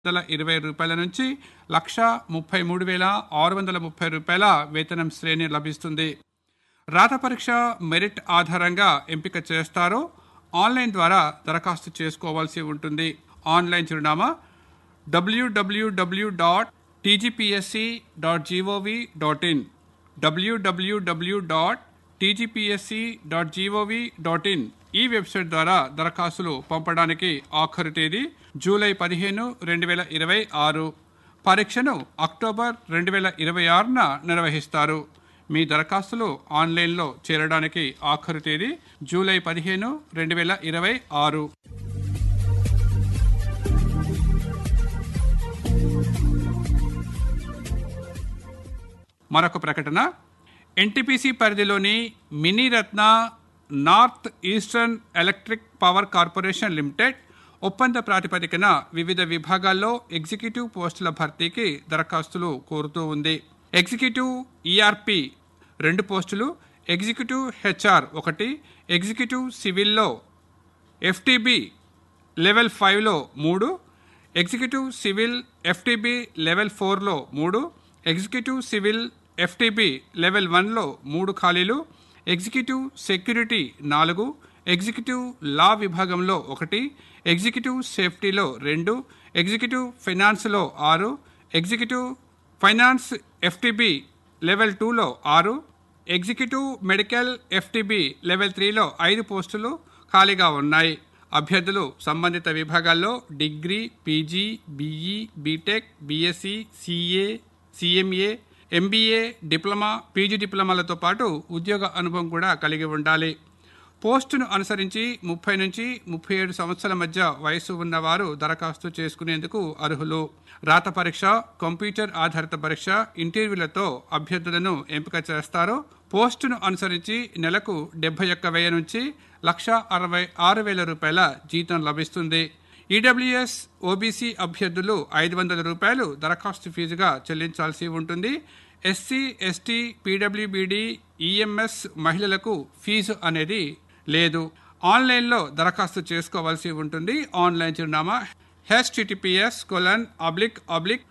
వందల ఇరవై రూపాయల నుంచి లక్ష ముప్పై మూడు వేల ఆరు వందల ముప్పై రూపాయల వేతనం శ్రేణి లభిస్తుంది రాత పరీక్ష మెరిట్ ఆధారంగా ఎంపిక చేస్తారో ఆన్లైన్ ద్వారా దరఖాస్తు చేసుకోవాల్సి ఉంటుంది ఆన్లైన్ చిరునామా WWW dot TGPSC dot GOV dot in WWW dot TGPSC dot GOV dot in ఈ వెబ్సైట్ ద్వారా దరఖాస్తులు పంపడానికి ఆఖరు తేదీ జూలై పదిహేను రెండు వేల ఇరవై ఆరు పరీక్షను అక్టోబర్ రెండు వేల ఇరవై ఆరున నిర్వహిస్తారు మీ దరఖాస్తులు ఆన్లైన్లో చేరడానికి ఆఖరు తేదీ జూలై పదిహేను రెండు వేల ఇరవై ఆరు మరొక ప్రకటన ఎన్టీపీసీ పరిధిలోని mini ratna north eastern electric power corporation limited ఒప్పంద ప్రాతిపదికన వివిధ విభాగాల్లో ఎగ్జిక్యూటివ్ పోస్టుల భర్తీకి దరఖాస్తులు కోరుతూ ఉంది ఎగ్జిక్యూటివ్ ఈఆర్పి రెండు పోస్టులు ఎగ్జిక్యూటివ్ హెచ్ఆర్ ఒకటి ఎగ్జిక్యూటివ్ సివిల్లో ఎఫ్టీబీ లెవెల్ ఫైవ్లో మూడు ఎగ్జిక్యూటివ్ సివిల్ ఎఫ్టీబీ లెవెల్ ఫోర్లో మూడు ఎగ్జిక్యూటివ్ సివిల్ ఎఫ్టీబీ లెవెల్ వన్లో మూడు ఖాళీలు ఎగ్జిక్యూటివ్ సెక్యూరిటీ నాలుగు ఎగ్జిక్యూటివ్ లా విభాగంలో ఒకటి ఎగ్జిక్యూటివ్ సేఫ్టీలో రెండు ఎగ్జిక్యూటివ్ ఫైనాన్స్లో ఆరు ఎగ్జిక్యూటివ్ ఫైనాన్స్ ఎఫ్టీబీ లెవెల్ టూలో ఆరు ఎగ్జిక్యూటివ్ మెడికల్ ఎఫ్టీబీ లెవెల్ త్రీలో ఐదు పోస్టులు ఖాళీగా ఉన్నాయి అభ్యర్థులు సంబంధిత విభాగాల్లో degree PG BE BTech BSc CA CMA MBA diploma PG డిప్లొమాలతో పాటు ఉద్యోగ అనుభవం కూడా కలిగి ఉండాలి పోస్టును అనుసరించి ముప్పై నుంచి ముప్పై ఏడు సంవత్సరాల మధ్య వయసు ఉన్నవారు దరఖాస్తు చేసుకునేందుకు అర్హులు రాత పరీక్ష కంప్యూటర్ ఆధారిత పరీక్ష ఇంటర్వ్యూలతో అభ్యర్థులను ఎంపిక చేస్తారు పోస్టును అనుసరించి నెలకు డెబ్బై ఒక్క వెయ్యి నుంచి లక్ష అరవై ఆరు వేల రూపాయల జీతం లభిస్తుంది ఈడబ్ల్యూఎస్ ఓబీసీ అభ్యర్థులు ఐదు వందల రూపాయలు దరఖాస్తు ఫీజుగా చెల్లించాల్సి ఉంటుంది ఎస్సీ ఎస్టీ పీడబ్ల్యూబీడి ఈఎంఎస్ మహిళలకు ఫీజు అనేది లేదు ఆన్లైన్లో దరఖాస్తు చేసుకోవాల్సి ఉంటుంది ఆన్లైన్ చిరునామా HTTPS colon oblique oblique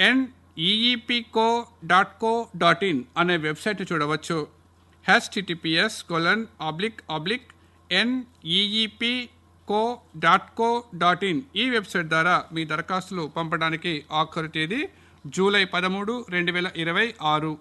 NEEPCO dot co dot in అనే వెబ్సైట్ చూడవచ్చు HTTPS colon oblique oblique NEEP co dot co dot in ఈ వెబ్సైట్ ద్వారా మీ దరఖాస్తులు పంపడానికి ఆఖరు తేదీ జూలై పదమూడు రెండు వేల ఇరవై ఆరు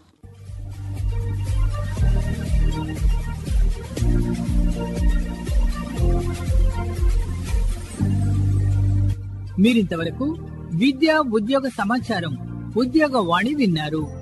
మీరింతవరకు విద్య ఉద్యోగ సమాచారం ఉద్యోగ వాణి విన్నారు